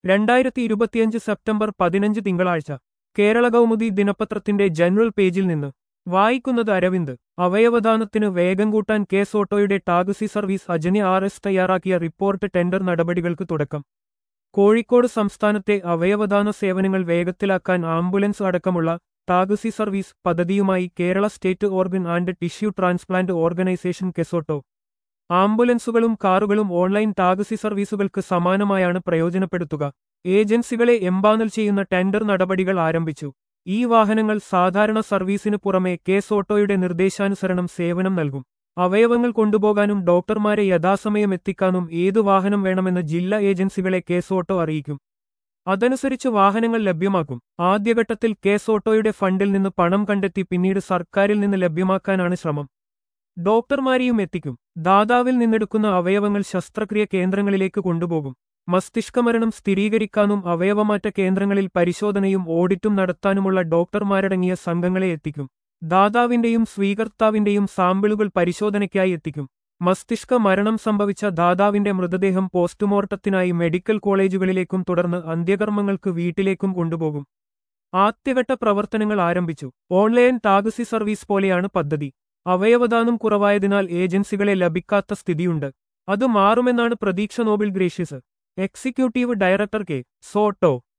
രണ്ടായിരത്തി ഇരുപത്തിയഞ്ച് സെപ്റ്റംബർ പതിനഞ്ച് തിങ്കളാഴ്ച കേരള കൗമുദി ദിനപത്രത്തിന്റെ ജനറൽ പേജിൽ നിന്ന് വായിക്കുന്നത് അരവിന്ദ് അവയവദാനത്തിന് വേഗം കൂട്ടാൻ കേസ് ഓട്ടോയുടെ ടാക്സി സർവീസ് അജനി ആർ എസ് തയ്യാറാക്കിയ റിപ്പോർട്ട് ടെൻഡർ നടപടികൾക്ക് തുടക്കം കോഴിക്കോട് സംസ്ഥാനത്തെ അവയവദാന സേവനങ്ങൾ വേഗത്തിലാക്കാൻ ആംബുലൻസ് അടക്കമുള്ള ടാക്സി സർവീസ് പദ്ധതിയുമായി Kerala state organ and tissue transplant organisation KSOTTO ആംബുലൻസുകളും കാറുകളും ഓൺലൈൻ ടാക്സി സർവീസുകൾക്ക് സമാനമായാണ് പ്രയോജനപ്പെടുത്തുക ഏജൻസികളെ എംപാനൽ ചെയ്യുന്ന ടെൻഡർ നടപടികൾ ആരംഭിച്ചു ഈ വാഹനങ്ങൾ സാധാരണ സർവീസിനു പുറമെ കേസ് ഓട്ടോയുടെ നിർദ്ദേശാനുസരണം സേവനം നൽകും അവയവങ്ങൾ കൊണ്ടുപോകാനും ഡോക്ടർമാരെ യഥാസമയം എത്തിക്കാനും ഏതു വാഹനം വേണമെന്ന് ജില്ലാ ഏജൻസികളെ കേസ് ഓട്ടോ അറിയിക്കും അതനുസരിച്ച് വാഹനങ്ങൾ ലഭ്യമാക്കും ആദ്യഘട്ടത്തിൽ കേസ് ഓട്ടോയുടെ ഫണ്ടിൽ നിന്ന് പണം കണ്ടെത്തി പിന്നീട് സർക്കാരിൽ നിന്ന് ലഭ്യമാക്കാനാണ് ശ്രമം ഡോക്ടർമാരെയും എത്തിക്കും ദാതാവിൽ നിന്നെടുക്കുന്ന അവയവങ്ങൾ ശസ്ത്രക്രിയ കേന്ദ്രങ്ങളിലേക്ക് കൊണ്ടുപോകും മസ്തിഷ്കമരണം സ്ഥിരീകരിക്കാനും അവയവമാറ്റ കേന്ദ്രങ്ങളിൽ പരിശോധനയും ഓഡിറ്റും നടത്താനുമുള്ള ഡോക്ടർമാരടങ്ങിയ സംഘങ്ങളെ എത്തിക്കും ദാതാവിന്റെയും സ്വീകർത്താവിന്റെയും സാമ്പിളുകൾ പരിശോധനയ്ക്കായി എത്തിക്കും മസ്തിഷ്ക മരണം സംഭവിച്ച ദാതാവിന്റെ മൃതദേഹം പോസ്റ്റ്മോർട്ടത്തിനായി മെഡിക്കൽ കോളേജുകളിലേക്കും തുടർന്ന് അന്ത്യകർമ്മങ്ങൾക്ക് വീട്ടിലേക്കും കൊണ്ടുപോകും ആദ്യഘട്ട പ്രവർത്തനങ്ങൾ ആരംഭിച്ചു ഓൺലൈൻ ടാക്സി സർവീസ് പോലെയാണ് പദ്ധതി അവയവദാനം കുറവായതിനാൽ ഏജൻസികളെ ലഭിക്കാത്ത സ്ഥിതിയുണ്ട് അത് മാറുമെന്നാണ് പ്രതീക്ഷ Noble Gracious executive director K Soto